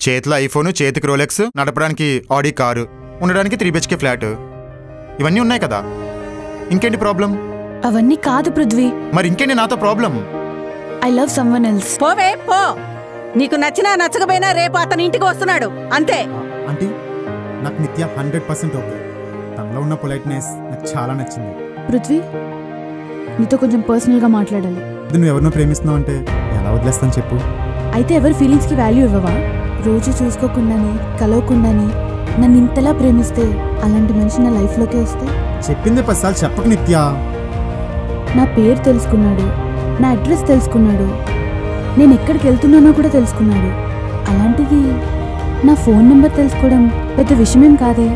చేతిలో ఐఫోన్ చేతికి రోలెక్స్ నడపడానికి ఆడి కారు ఉండడానికి త్రీ బిహెచ్కే ఫ్లాట్ ఇవన్నీ ఉన్నాయి కదా ఇంకేంటి ప్రాబ్లం అవన్నీ కాదు పృథ్వీ మరి ఇంకేంటి నాతో problem I love someone else పోవే పో నీకు నచ్చినా నచ్చకపోయినా రేపు అతని ఇంటికి వస్తున్నాడు అంతే ఆంటీ నాకు నిత్య హండ్రెడ్ పర్సెంట్ ఓకే తనలో ఉన్న పొలైట్నెస్ నాకు చాలా నచ్చింది పృథ్వీ నీతో కొంచెం పర్సనల్గా మాట్లాడాలి ఇది నువ్వు ఎవరినో ప్రేమిస్తున్నావు అంటే ఎలా వదిలేస్తాను చెప్పు అయితే ఎవరి ఫీలింగ్స్కి వాల్యూ ఇవ్వవా రోజు చూసుకోకుండానే కలవకుండానే నన్ను ఇంతలా ప్రేమిస్తే అలాంటి మనిషి నా లైఫ్లోకి వస్తే చెప్పింది పదిసార్లు చెప్పకు నిత్య నా పేరు తెలుసుకున్నాడు నా అడ్రస్ తెలుసుకున్నాడు నేను ఎక్కడికి వెళ్తున్నానో కూడా తెలుసుకున్నాడు అలాంటిది నా ఫోన్ నెంబర్ తెలుసుకోవడం పెద్ద విషయమేం కాదే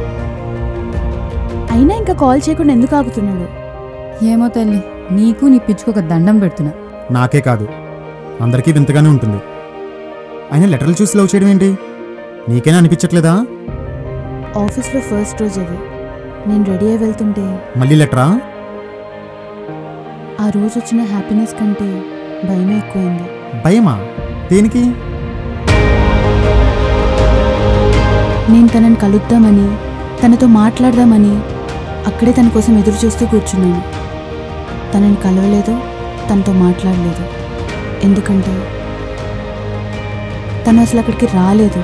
అయినా ఇంకా కాల్ చేయకుండా ఎందుకు ఆగుతున్నాడు ఏమో తల్లి నీకు నీ పిచ్చుకు ఒక దండం పెడుతున్నా నాకే కాదు అందరికీ వింతగానే ఉంటుంది ఆయన లెటర్లు చూసి లవ్ చేయడం ఏంటి నీకైనా అనిపించట్లేదా ఆఫీస్లో ఫస్ట్ రోజు అది నేను రెడీ అయి వెళ్తుంటే మళ్ళీ లెటరా ఆ రోజు వచ్చిన హ్యాపీనెస్ కంటే భయమే ఎక్కువైంది భయమా దేనికి నేను తనని కలుద్దామని తనతో మాట్లాడదామని అక్కడే తన కోసం ఎదురు చూస్తూ కూర్చున్నాను తనని కలవలేదు తనతో మాట్లాడలేదు ఎందుకంటే తను అసలు అక్కడికి రాలేదు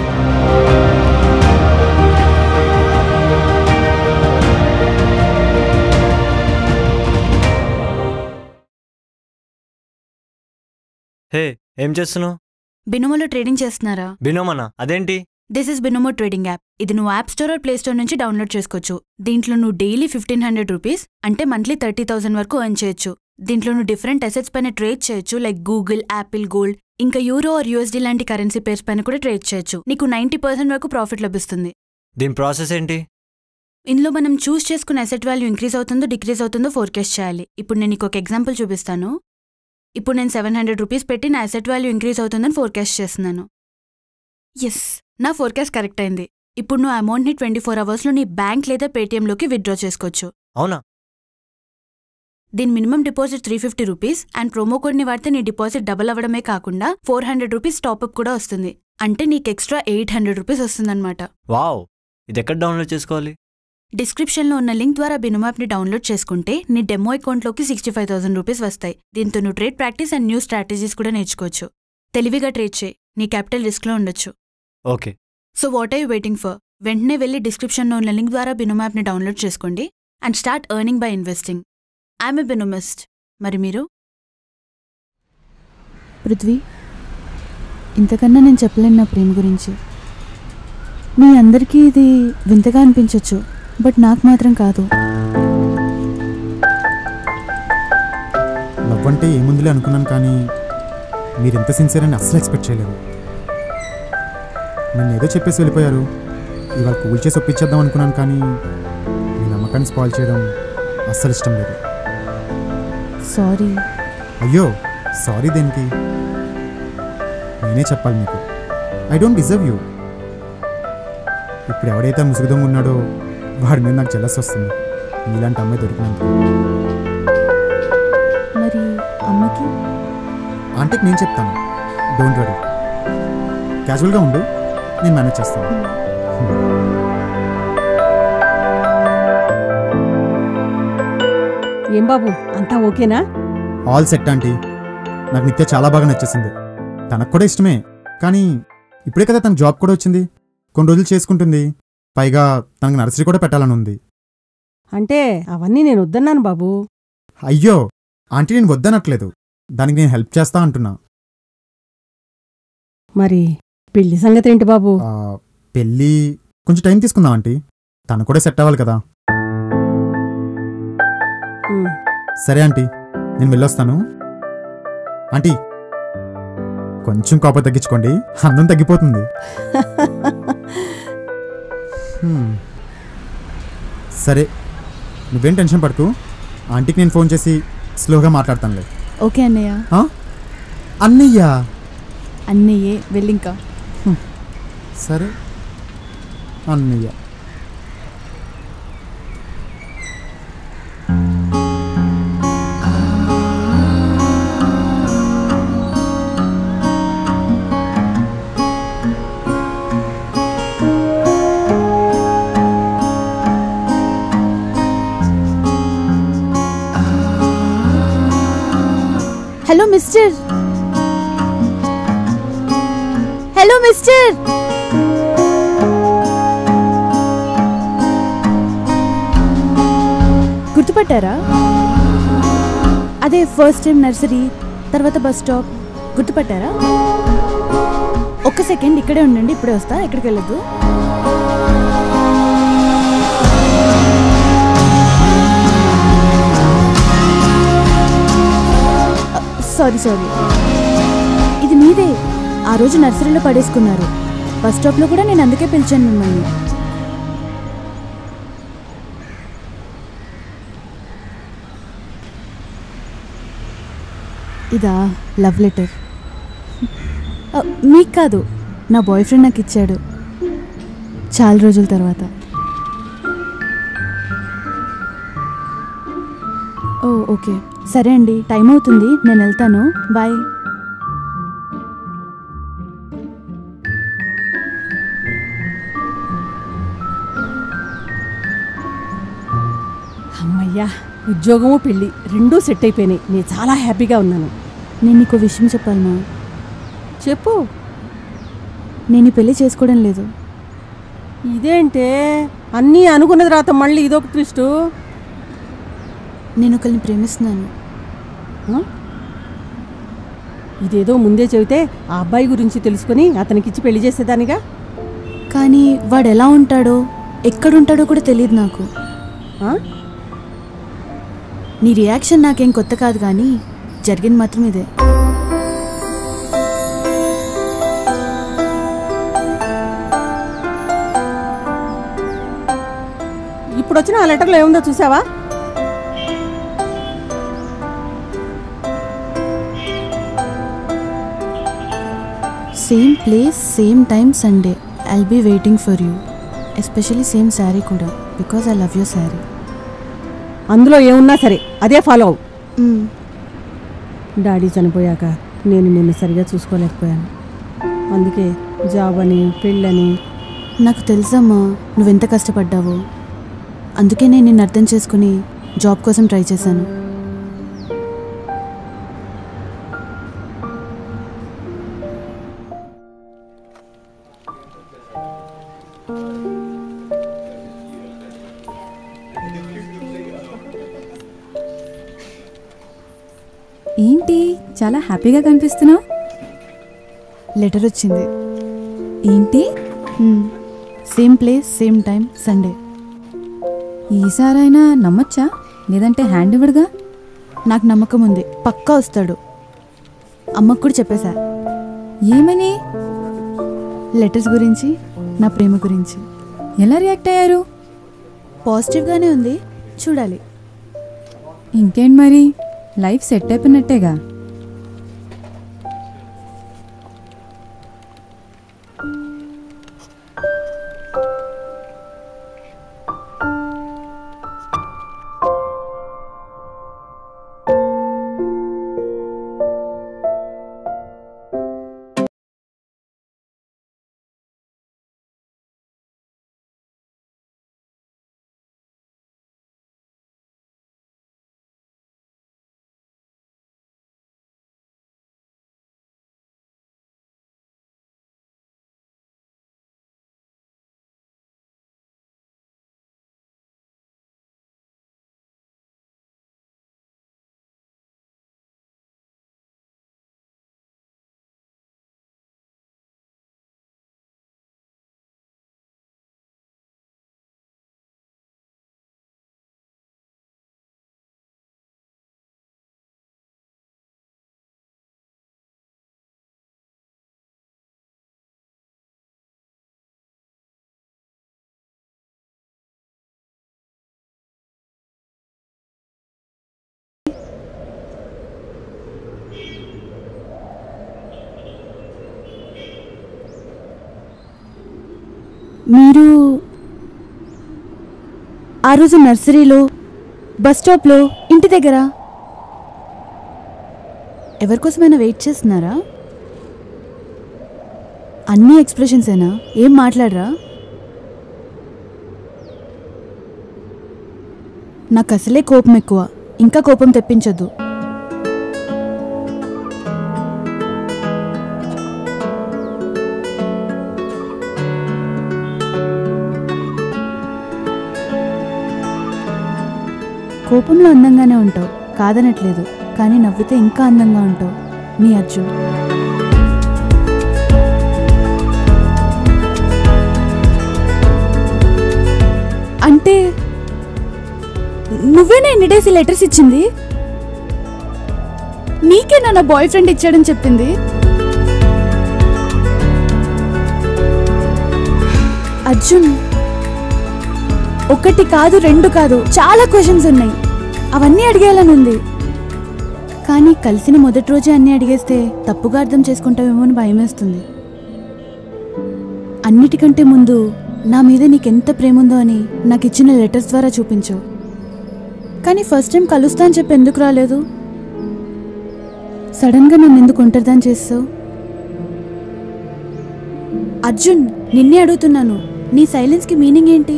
హే ఏం చేస్తున్నావు బినోమోలో ట్రేడింగ్ చేస్తున్నారా బినోమనా అదేంటి this is Binomo trading app ఇది నువ్వు యాప్ స్టోర్ ప్లే స్టోర్ నుంచి డౌన్లోడ్ చేసుకోవచ్చు దీంట్లో నువ్వు డైలీ ఫిఫ్టీన్ హండ్రెడ్ రూపీస్ అంటే మంత్లీ థర్టీ థౌసండ్ వరకు ఎర్న్ చేయొచ్చు దీంట్లో నువ్వు డిఫరెంట్ అసెట్స్ పైన ట్రేడ్ చేయొచ్చు లైక్ గూగుల్ యాపిల్ గోల్డ్ ఇంకా యూరో ఆర్ యూఎస్డి లాంటి కరెన్సీ పేర్స్ పైన కూడా ట్రేడ్ చేయొచ్చు నీకు నైంటీ పర్సెంట్ వరకు ప్రాఫిట్ లభిస్తుంది దీని ప్రాసెస్ ఏంటి ఇందులో మనం చూస్ చేసుకున్న అసెట్ వాల్యూ ఇంక్రీజ్ అవుతుందో డిక్రీజ్ అవుతుందో ఫోర్కాస్ట్ చేయాలి ఇప్పుడు నేను నీకు ఒక ఎగ్జాంపుల్ చూపిస్తాను ఇప్పుడు నేను సెవెన్ హండ్రెడ్ రూపీస్ పెట్టి నా అసెట్ వాల్యూ ఇంక్రీజ్ అవుతుందని ఫోర్కాస్ట్ చేస్తున్నాను ఎస్ నా ఫోర్కాస్ట్ కరెక్ట్ అయింది ఇప్పుడు నువ్వు అమౌంట్ని ట్వంటీ ఫోర్ అవర్స్లో నీ బ్యాంక్ లేదా పేటీఎంలోకి విత్డ్రా చేసుకోవచ్చు అవునా దీని minimum deposit three fifty rupees and promo కోడ్ని వాడితే నీ డిపాజిట్ డబుల్ అవ్వడమే కాకుండా ఫోర్ హండ్రెడ్ రూపీస్ టాప్అప్ కూడా వస్తుంది అంటే నీకు ఎక్స్ట్రా ఎయిట్ హండ్రెడ్ రూపీస్ వస్తుందన్నమాట వావ్ ఇది ఎక్కడ డౌన్లోడ్ చేసుకోవాలి డిస్క్రిప్షన్లో ఉన్న లింక్ ద్వారా బినుమ్ యాప్ని డౌన్లోడ్ చేసుకుంటే నీ డెమో అకౌంట్లోకి సిక్స్టీ ఫైవ్ థౌసండ్ రూపీస్ వస్తాయి దీంతో నువ్వు trade practice and new strategies కూడా నేర్చుకోవచ్చు తెలివిగా ట్రేడ్ చేయి నీ క్యాపిటల్ రిస్క్లో ఉండొచ్చు okay so what are you waiting for వెంటనే వెళ్ళి డిస్క్రిప్షన్లో ఉన్న లింక్ ద్వారా బినుమ్ యాప్ని డౌన్లోడ్ చేసుకోండి and start earning by investing I'm a Binomist మరి మీరు పృథ్వీ ఇంతకన్నా నేను చెప్పలేను నా ప్రేమ గురించి మీ అందరికీ ఇది వింతగా అనిపించవచ్చు బట్ నాకు మాత్రం కాదు లవ్ అంటే ఏముందిలే అనుకున్నాను కానీ మీరు ఎంత సిన్సియర్ అని అస్సలు ఎక్స్పెక్ట్ చేయలేదు నన్ను ఏదో చెప్పేసి వెళ్ళిపోయారు ఇవాళ కూల్ చేసి ఒప్పించేద్దాం అనుకున్నాను కానీ మీ నమ్మకాన్ని స్పాయిల్ చేయడం అస్సలు ఇష్టం లేదు సారీ అయ్యో సారీ దేనికి నేనే చెప్పాలి మీకు ఐ డోంట్ డిజర్వ్ యూ ఇప్పుడు ఎవడైతే ముసుగు దొంగ ఉన్నాడో వాడి మీద నాకు జలస్ వస్తుంది మీలాంటి అమ్మాయి దొరికినందుకు మరి అమ్మకి ఆంటీకి నేను చెప్తాను డోంట్ వరీ క్యాజువల్గా ఉండు నేను మేనేజ్ చేస్తాను ఏం బాబు అంతా ఓకేనా ఆల్ సెట్ ఆంటీ నాకు నిత్య చాలా బాగా నచ్చేసింది తనకు కూడా ఇష్టమే కానీ ఇప్పుడే కదా తన జాబ్ కూడా వచ్చింది కొన్ని రోజులు చేసుకుంటుంది పైగా తనకు నర్సరీ కూడా పెట్టాలని ఉంది అంటే అవన్నీ నేను వద్దన్నాను బాబు అయ్యో ఆంటీ నేను వద్దనట్లేదు దానికి నేను హెల్ప్ చేస్తా అంటున్నా మరి పెళ్లి సంగతి ఏంటి బాబు ఆ, పెళ్ళి కొంచెం టైం తీసుకుందాం ఆంటీ తను కూడా సెట్ అవ్వాలి కదా ఉమ్. సరే ఆంటీ నేను వెళ్ళొస్తాను ఆంటీ కొంచెం కోపం తగ్గించుకోండి అందం తగ్గిపోతుంది హ్మ్. సరే నువ్వేం టెన్షన్ పడుతూ ఆంటీకి నేను ఫోన్ చేసి స్లోగా మాట్లాడతానులే ఓకే అన్నయ్య ఆ? అన్నయ్య అన్నయ్యే వెళ్ళింకా సరే అన్నయ్య హలో మిస్టర్ హలో మిస్టర్ గుర్తుపట్టారా అదే ఫస్ట్ టైం నర్సరీ తర్వాత బస్ స్టాప్ గుర్తుపట్టారా ఒక్క సెకండ్ ఇక్కడే ఉండండి ఇప్పుడే వస్తా ఎక్కడికి వెళ్ళదు సారీ సారీ ఇది మీదే ఆ రోజు నర్సరీలో పడేసుకున్నారు బస్ స్టాప్లో కూడా నేను అందుకే పిలిచాను మిమ్మల్ని ఇదా లవ్ లెటర్ మీకు కాదు నా బాయ్ ఫ్రెండ్ నాకు ఇచ్చాడు చాలా రోజుల తర్వాత ఓ ఓకే సరే అండి టైం అవుతుంది నేను వెళ్తాను బాయ్ అమ్మయ్యా ఉద్యోగము పెళ్ళి రెండూ సెట్ అయిపోయినాయి నేను చాలా హ్యాపీగా ఉన్నాను నేను నీకు విషయం చెప్పాలి మా చెప్పు నేను ఈ పెళ్లి చేసుకోవడం లేదు ఇదేంటే అన్నీ అనుకున్న తర్వాత మళ్ళీ ఇదొక ట్విస్టు నేను ఒకరిని ప్రేమిస్తున్నాను ఆ? ఇదేదో ముందే చెబితే ఆ అబ్బాయి గురించి తెలుసుకొని అతనికిచ్చి పెళ్లి చేసేదానిగా కానీ వాడు ఎలా ఉంటాడో ఎక్కడుంటాడో కూడా తెలియదు నాకు ఆ? నీ రియాక్షన్ నాకేం కొత్త కాదు కానీ జరిగింది మాత్రం ఇదే ఇప్పుడు వచ్చిన ఆ లెటర్లో ఏముందో చూసావా same place same time Sunday I'll be waiting for you especially same saree కూడా because I love you saree అందులో ఏమున్నా సరే అదే ఫాలో అవు డాడీ చనిపోయాక నేను నిన్ను సరిగా చూసుకోలేకపోయాను అందుకే జాబ్ అని పెళ్ళని నాకు తెలుసమ్మా నువ్వెంత కష్టపడ్డావో అందుకే నేను నిన్ను అర్థం చేసుకుని జాబ్ కోసం ట్రై చేశాను ఏంటి చాలా హ్యాపీగా కనిపిస్తున్నావు లెటర్ వచ్చింది ఏంటి same place same time Sunday ఈసారైనా నమ్మొచ్చా లేదంటే హ్యాండ్ ఇవ్వడుగా నాకు నమ్మకం ఉంది పక్కా వస్తాడు అమ్మకు కూడా చెప్పేశా ఏమని లెటర్స్ గురించి నా ప్రేమ గురించి ఎలా రియాక్ట్ అయ్యారు పాజిటివ్గానే ఉంది చూడాలి ఇంకేంటి మరి లైఫ్ సెట్ అయిపోయినట్టేగా మీరు ఆ రోజు నర్సరీలో బస్ స్టాప్లో ఇంటి దగ్గర ఎవరికోసమైనా వెయిట్ చేస్తున్నారా అన్ని ఎక్స్ప్రెషన్సేనా ఏం మాట్లాడరా నాకు అసలే కోపం ఎక్కువ ఇంకా కోపం తెప్పించొద్దు కోపంలో అందంగానే ఉంటావు కాదనట్లేదు కానీ నవ్వితే ఇంకా అందంగా ఉంటావు నీ అర్జున్ అంటే నువ్వేనా ఎన్ని డేస్ ఈ లెటర్స్ ఇచ్చింది నీకేనా నా బాయ్ ఫ్రెండ్ ఇచ్చాడని చెప్పింది అర్జున్ ఒకటి కాదు రెండు కాదు చాలా క్వశ్చన్స్ ఉన్నాయి అవన్నీ అడిగేయాలని ఉంది కానీ కలిసిన మొదటి రోజే అన్నీ అడిగేస్తే తప్పుగా అర్థం చేసుకుంటావేమో అని భయమేస్తుంది అన్నిటికంటే ముందు నా మీద నీకెంత ప్రేమ ఉందో అని నాకు ఇచ్చిన లెటర్స్ ద్వారా చూపించు కానీ ఫస్ట్ టైం కలుస్తా అని చెప్పి ఎందుకు రాలేదు సడన్గా నన్ను ఎందుకు ఒంటరిదాన్ని చేస్తావు అర్జున్ నిన్నే అడుగుతున్నాను నీ సైలెన్స్కి మీనింగ్ ఏంటి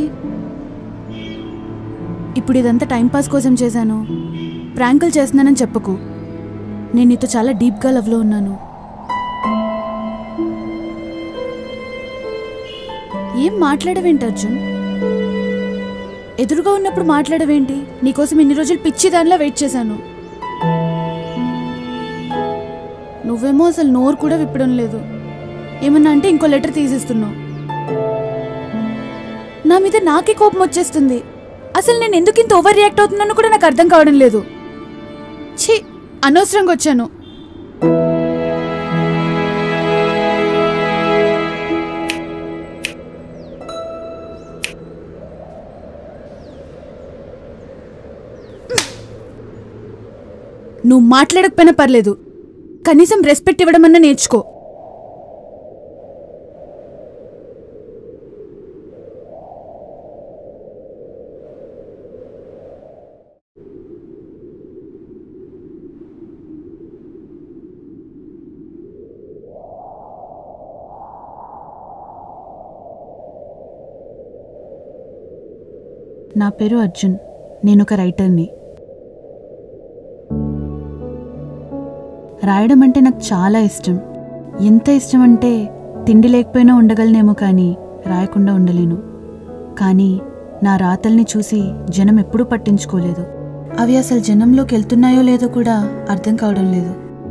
ఇప్పుడు ఇదంతా టైంపాస్ కోసం చేశాను ప్రాంకులు చేస్తున్నానని చెప్పకు నేను నీతో చాలా డీప్గా లవ్లో ఉన్నాను ఏం మాట్లాడవేంటి అర్జున్ ఎదురుగా ఉన్నప్పుడు మాట్లాడవేంటి నీకోసం ఇన్ని రోజులు పిచ్చి దానిలో వెయిట్ చేశాను నువ్వేమో అసలు నోరు కూడా విప్పడం లేదు ఏమన్నా అంటే ఇంకో లెటర్ తీసిస్తున్నావు నా మీద నాకే కోపం వచ్చేస్తుంది అసలు నేను ఎందుకు ఇంత ఓవర్ రియాక్ట్ అవుతున్నానో కూడా నాకు అర్థం కావడం లేదు ఛీ అనవసరంగా వచ్చాను నువ్వు మాట్లాడకపోయినా పర్లేదు కనీసం రెస్పెక్ట్ ఇవ్వడం అన్నా నేర్చుకో నా పేరు అర్జున్ నేను ఒక రైటర్ని రాయడం అంటే నాకు చాలా ఇష్టం ఎంత ఇష్టం అంటే తిండి లేకపోయినా ఉండగలనేమో కానీ రాయకుండా ఉండలేను కానీ నా రాతల్ని చూసి జనం ఎప్పుడూ పట్టించుకోలేదు అవి అసలు జనంలోకి వెళ్తున్నాయో లేదో కూడా అర్థం కావడం లేదు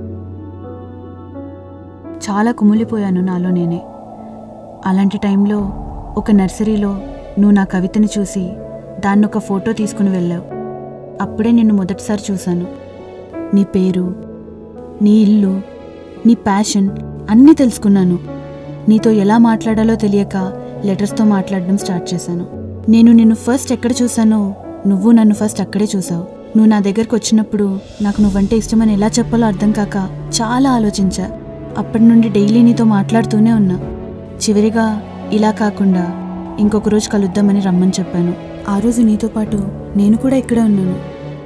చాలా కుమిలిపోయాను నాలో నేనే అలాంటి టైంలో ఒక నర్సరీలో నువ్వు నా కవితని చూసి దాన్ని ఒక ఫోటో తీసుకుని వెళ్ళావు అప్పుడే నిన్ను మొదటిసారి చూశాను నీ పేరు నీ ఇల్లు నీ ప్యాషన్ అన్నీ తెలుసుకున్నాను నీతో ఎలా మాట్లాడాలో తెలియక లెటర్స్తో మాట్లాడడం స్టార్ట్ చేశాను నేను నిన్ను ఫస్ట్ ఎక్కడ చూశానో నువ్వు నన్ను ఫస్ట్ అక్కడే చూసావు నువ్వు నా దగ్గరకు వచ్చినప్పుడు నాకు నువ్వంటే ఇష్టమని ఎలా చెప్పాలో అర్థం కాక చాలా ఆలోచించా అప్పటి నుండి డైలీ నీతో మాట్లాడుతూనే ఉన్నా చివరిగా ఇలా కాకుండా ఇంకొక రోజు కలుద్దామని రమ్మని చెప్పాను ఆ రోజు నీతో పాటు నేను కూడా ఇక్కడే ఉన్నాను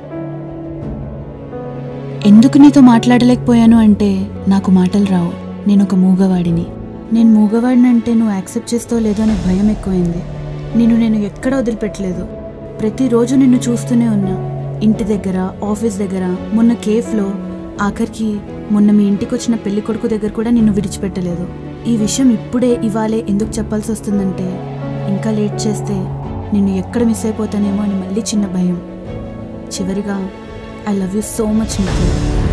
ఎందుకు నీతో మాట్లాడలేకపోయాను అంటే నాకు మాటలు రావు నేను ఒక మూగవాడిని నేను మూగవాడిని అంటే నువ్వు యాక్సెప్ట్ చేస్తావు లేదో అనే భయం ఎక్కువైంది నేను నేను ఎక్కడ వదిలిపెట్టలేదు ప్రతిరోజు నిన్ను చూస్తూనే ఉన్నా ఇంటి దగ్గర ఆఫీస్ దగ్గర మొన్న కేఫ్లో ఆఖరికి మొన్న మీ ఇంటికి వచ్చిన పెళ్లి కొడుకు దగ్గర కూడా నిన్ను విడిచిపెట్టలేదు ఈ విషయం ఇప్పుడే ఇవాళే ఎందుకు చెప్పాల్సి వస్తుందంటే ఇంకా లేట్ చేస్తే నిన్ను ఎక్కడ మిస్ అయిపోతానేమో అని మళ్ళీ చిన్న భయం చివరిగా I love you so much Nikhil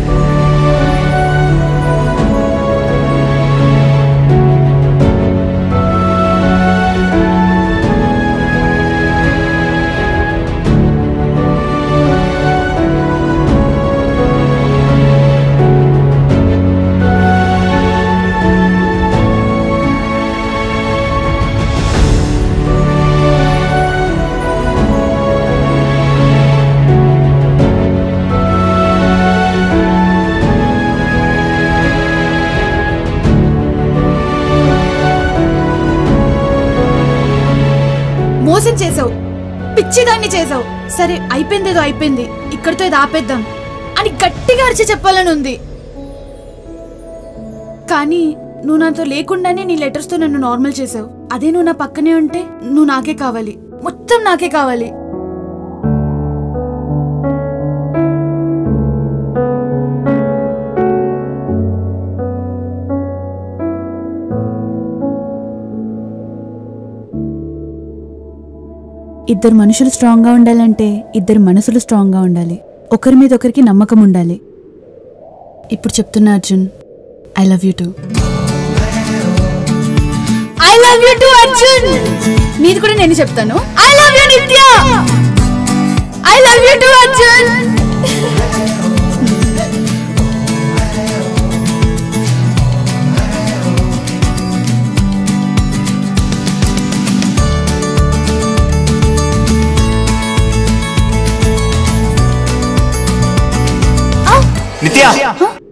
మోసం చేసావు పిచ్చిదాన్ని చేసావు సరే అయిపోయిందేదో అయిపోయింది ఇక్కడితో ఇది ఆపేద్దాం అని గట్టిగా అరిచి చెప్పాలని ఉంది కానీ నువ్వు నాతో లేకుండానే నీ లెటర్స్తో నన్ను నార్మల్ చేసావు అదే నువ్వు నా పక్కనే ఉంటే నువ్వు నాకే కావాలి మొత్తం నాకే కావాలి ఇద్దరు మనుషులు స్ట్రాంగ్గా ఉండాలంటే ఇద్దరు మనసులు స్ట్రాంగ్గా ఉండాలి ఒకరి మీద ఒకరికి నమ్మకం ఉండాలి ఇప్పుడు చెప్తున్నా Arjun I love you too I love you too Arjun నీది కూడా నేను చెప్తాను I love you Nithya I love you too Arjun నిత్య